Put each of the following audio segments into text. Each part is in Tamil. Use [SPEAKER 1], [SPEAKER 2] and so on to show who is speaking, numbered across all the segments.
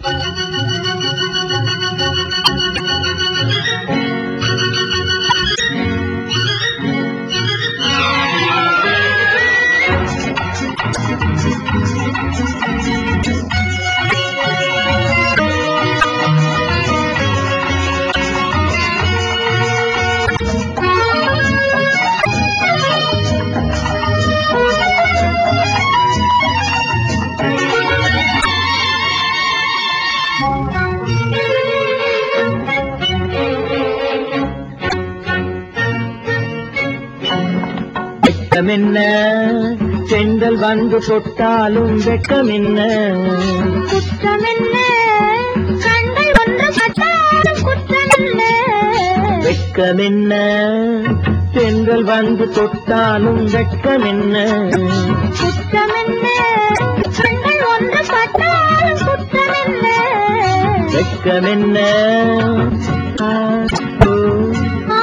[SPEAKER 1] வெட்கமென்ன செங்கல் வந்து தொட்டாலும் வெட்கமென்ன
[SPEAKER 2] குற்றமென்ன கண்கள் ஒன்று பட்டாலும் குற்றமென்ன
[SPEAKER 1] வெட்கமென்ன செங்கல் வந்து தொட்டாலும் வெட்கமென்ன
[SPEAKER 2] குற்றமென்ன கண்கள் ஒன்று பட்டாலும் குற்றமென்ன
[SPEAKER 1] வெட்கமென்ன ஆ, ஓ.
[SPEAKER 2] ஆ.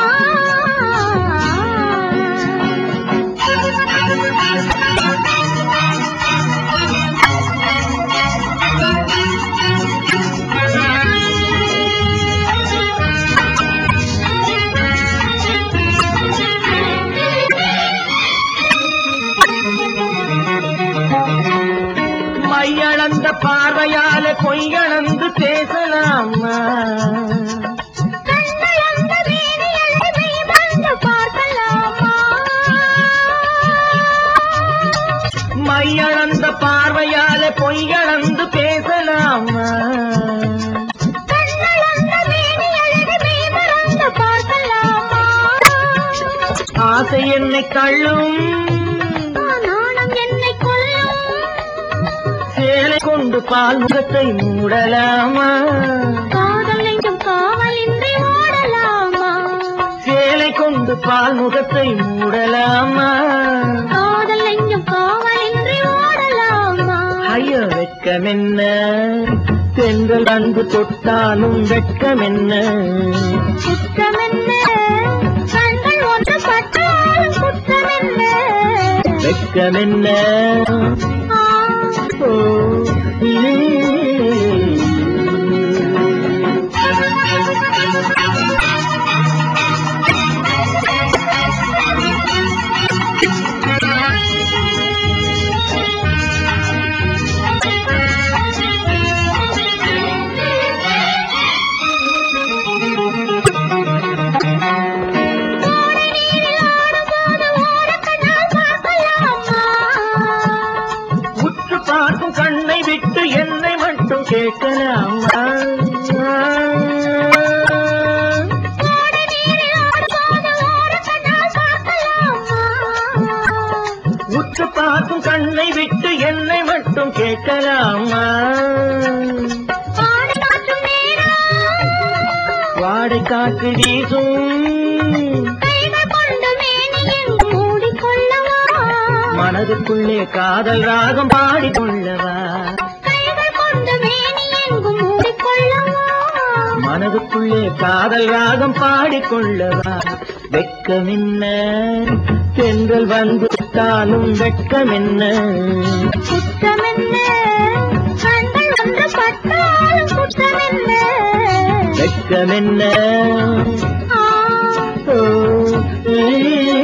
[SPEAKER 1] மையளந்த பார்வையால பொய்யளந்து பேசலாமா
[SPEAKER 2] கண்களந்த வீதியழகை வந்து பார்க்கலாமா
[SPEAKER 1] மையளந்த பார்வையால பொய்யளந்து பேசலாமா
[SPEAKER 2] கண்களந்த வீதியழகை வந்து பார்க்கலாமா
[SPEAKER 1] ஆசை என்னை தள்ளும்
[SPEAKER 2] நாணம் என்னை கொல்லும்
[SPEAKER 1] சேலை கொண்டு பால் முகத்தை மூடலாமா
[SPEAKER 2] காதல் நெஞ்சும் காவலின்றி ஓடலாமா
[SPEAKER 1] சேலை கொண்டு பால் முகத்தை மூடலாமா
[SPEAKER 2] காதல் நெஞ்சும் காவலின்றி ஓடலாமா
[SPEAKER 1] ஐயோ வெட்கமென்ன தென்றல் வந்து தொட்டாலும் வெட்கமென்ன
[SPEAKER 2] குற்றமென்ன கண்கள் ஒன்று பட்டாலும் குற்றமென்ன
[SPEAKER 1] வெட்கமென்ன
[SPEAKER 2] ஆ
[SPEAKER 1] ஓ, ஈ. உற்று பார்க்கும் கண்ணை விட்டு என்னை மட்டும் கேட்கலாமா உற்று பார்க்கும் கண்ணை விட்டு என்னை மட்டும் கேட்கலாமா வாடை காற்று வீசும் மனதுக்குள்ளே காதல் ராகம் பாடிக்கொள்ளவா மனதுக்குள்ளே காதல் ராகம் பாடிக்கொள்ளவா வெட்கமென்ன தென்றல் வந்து விட்டாலும் வெட்கமென்ன வெட்கமென்ன ஓ, ஈ.